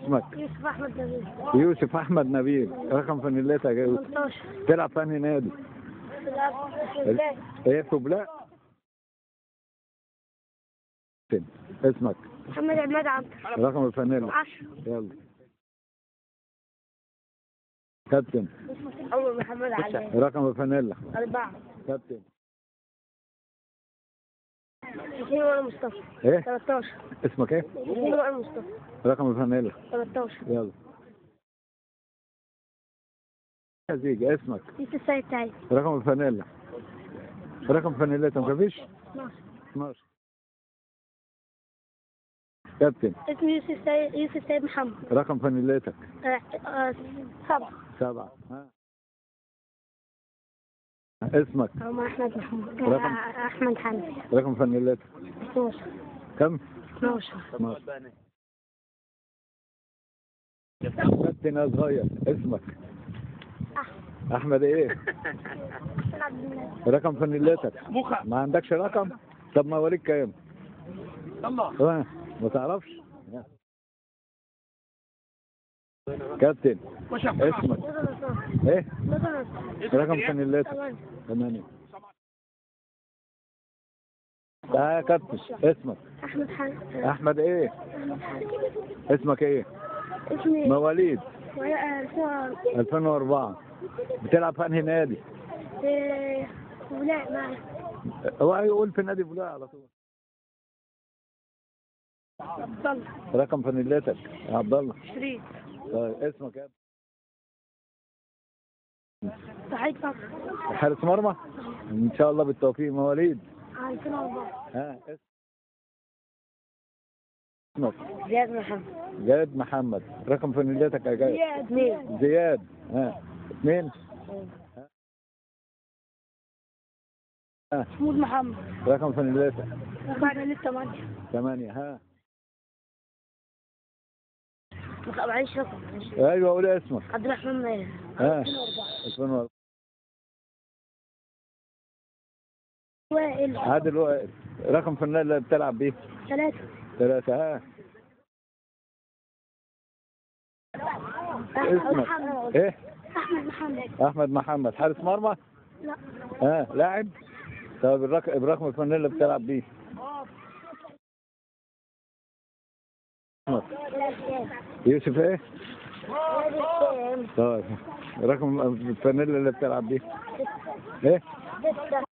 اسمك يوسف احمد نبيل يوسف احمد نبيل رقم فانيلتك يا يوسف 18 تلعب في انهي نادي ايه في بلاء اسمك محمد عماد عبد رقم الفانيلا 10 يلا كابتن عمر محمد علي رقم الفانيلا 4 كابتن حسين وائل مصطفى ايه 13 اسمك ايه حسين وائل مصطفى رقم الفانيلا 13 يلا يا زيجة اسمك يوسف السيد سعيد رقم الفانيلا رقم فانيلتك مفيش 12 12 كابتن اسمي يوسف سيد يوسف سيد محمد رقم فانيلتك آه، آه، سبعة سبعة ها اسمك عمر احمد محمود رقم. آه، احمد حنفي رقم فانيلتك 12 كم 12 12 كابتن يا صغير اسمك احمد ايه رقم فانيلتك ما عندكش رقم طب مواليد كام اه ما تعرفش كابتن اسمك ايه رقم فانيلتك ثمانية اه يا كابتن اسمك احمد حنفي احمد ايه احمد حنفي اسمك ايه اسمي مواليد ولا- آه، 2004 بتلعب في انهي نادي آه، ولا معي هو يقول في نادي فلان على طول عبد الله رقم فانيلتك يا عبد الله 20 طيب اسمك يا سعيد فخر حارس مرمى ان شاء الله بالتوفيق مواليد 2004 ها اسمك زياد محمد جاد محمد رقم فانيلتك يا جاد زياد اثنين زياد ها اثنين ها محمود محمد رقم فانيلتك بعد لسه ثمانية ثمانية ها معيش رقم معيش. ايوه قول اسمك عبد الرحمن ماهر ها 2004 2004 وائل عادل وائل رقم فانيلا اللي بتلعب بيه ثلاثة ثلاثة ها اسمك محمد ايه أحمد محمد احمد محمد حارس مرمى لا ها لاعب طب الرقم الرقم الفانيلا اللي بتلعب بيه اسمك يوسف ايه طيب رقم الفانيلا اللي بتلعب بيه ايه ستة